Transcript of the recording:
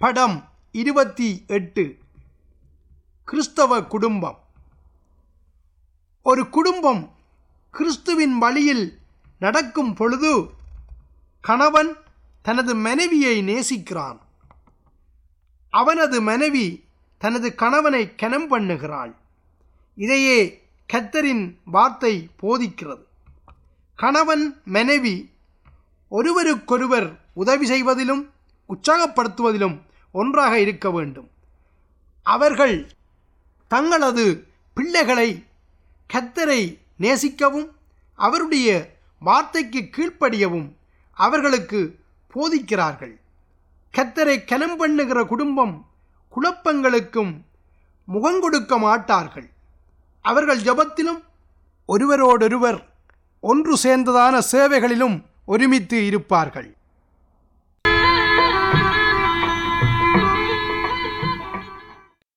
படம் இருபத்தி எட்டு கிறிஸ்தவ குடும்பம் ஒரு குடும்பம் கிறிஸ்துவின் வழியில் நடக்கும் பொழுது கணவன் தனது மனைவியை நேசிக்கிறான் அவனது மனைவி தனது கணவனை கனம் பண்ணுகிறாள் இதையே கத்தரின் வார்த்தை போதிக்கிறது கணவன் மனைவி ஒருவருக்கொருவர் உதவி செய்வதிலும் உற்சாகப்படுத்துவதிலும் ஒன்றாக இருக்க வேண்டும் அவர்கள் தங்களது பிள்ளைகளை கத்தரை நேசிக்கவும் அவருடைய வார்த்தைக்கு கீழ்ப்படியவும் அவர்களுக்கு போதிக்கிறார்கள் கத்தரை கனம் பண்ணுகிற குடும்பம் குழப்பங்களுக்கும் முகங்கொடுக்க மாட்டார்கள் அவர்கள் ஜபத்திலும் ஒருவரோடொருவர் ஒன்று சேர்ந்ததான சேவைகளிலும் ஒருமித்து இருப்பார்கள்